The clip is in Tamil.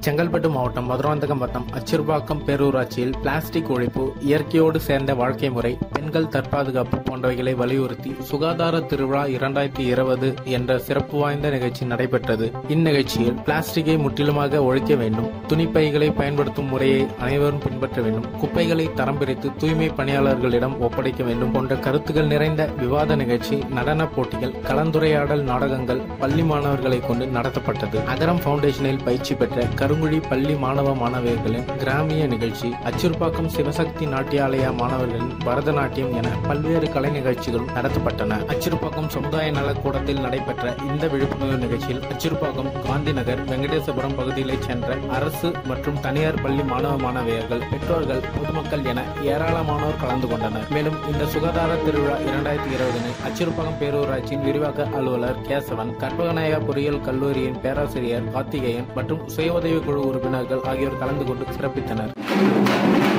செங்கல்பட்டு மாவட்டம் மதுராந்தகம் வட்டம் அச்சிறுபாக்கம் பேரூராட்சியில் பிளாஸ்டிக் ஒழிப்பு இயற்கையோடு சேர்ந்த வாழ்க்கை முறை பெண்கள் தற்பாதுகாப்பு போன்றவைகளை வலியுறுத்தி சுகாதார திருவிழா இரண்டாயிரத்தி இருபது என்ற சிறப்பு வாய்ந்த நிகழ்ச்சி நடைபெற்றது இந்நிகழ்ச்சியில் பிளாஸ்டிக்கை முற்றிலுமாக ஒழிக்க வேண்டும் துணிப்பைகளை பயன்படுத்தும் முறையை அனைவரும் பின்பற்ற வேண்டும் குப்பைகளை தரம் பிரித்து தூய்மை பணியாளர்களிடம் ஒப்படைக்க வேண்டும் போன்ற கருத்துக்கள் நிறைந்த விவாத நிகழ்ச்சி நடன போட்டிகள் கலந்துரையாடல் நாடகங்கள் பள்ளி மாணவர்களை கொண்டு நடத்தப்பட்டது அகரம் பவுண்டேஷனில் பயிற்சி பெற்ற கருங்குழி பள்ளி மாணவ மாணவியர்களின் கிராமிய நிகழ்ச்சி அச்சிறுபாக்கம் சிவசக்தி நாட்டியாலயா மாணவர்களின் பரதநாட்டியம் என பல்வேறு கலை நிகழ்ச்சிகளும் நடத்தப்பட்டன அச்சிறுபாக்கம் சமுதாய நலக்கூடத்தில் நடைபெற்ற இந்த விழிப்புணர்வு நிகழ்ச்சியில் அச்சிறுபாக்கம் காந்தி நகர் வெங்கடேசபுரம் பகுதிகளைச் சேர்ந்த அரசு மற்றும் தனியார் பள்ளி மாணவ மாணவியர்கள் பெற்றோர்கள் பொதுமக்கள் என ஏராளமானோர் கலந்து கொண்டனர் மேலும் இந்த சுகாதார திருவிழா இரண்டாயிரத்தி இருபதினை அச்சிறுபாக்கம் பேரூராட்சியின் விரிவாக்க அலுவலர் கேசவன் கற்பகநாயகா பொறியியல் கல்லூரியின் பேராசிரியர் கார்த்திகேயன் மற்றும் சுய உதவி குழு உறுப்பினர்கள் ஆகியோர் கலந்து கொண்டு சிறப்பித்தனர்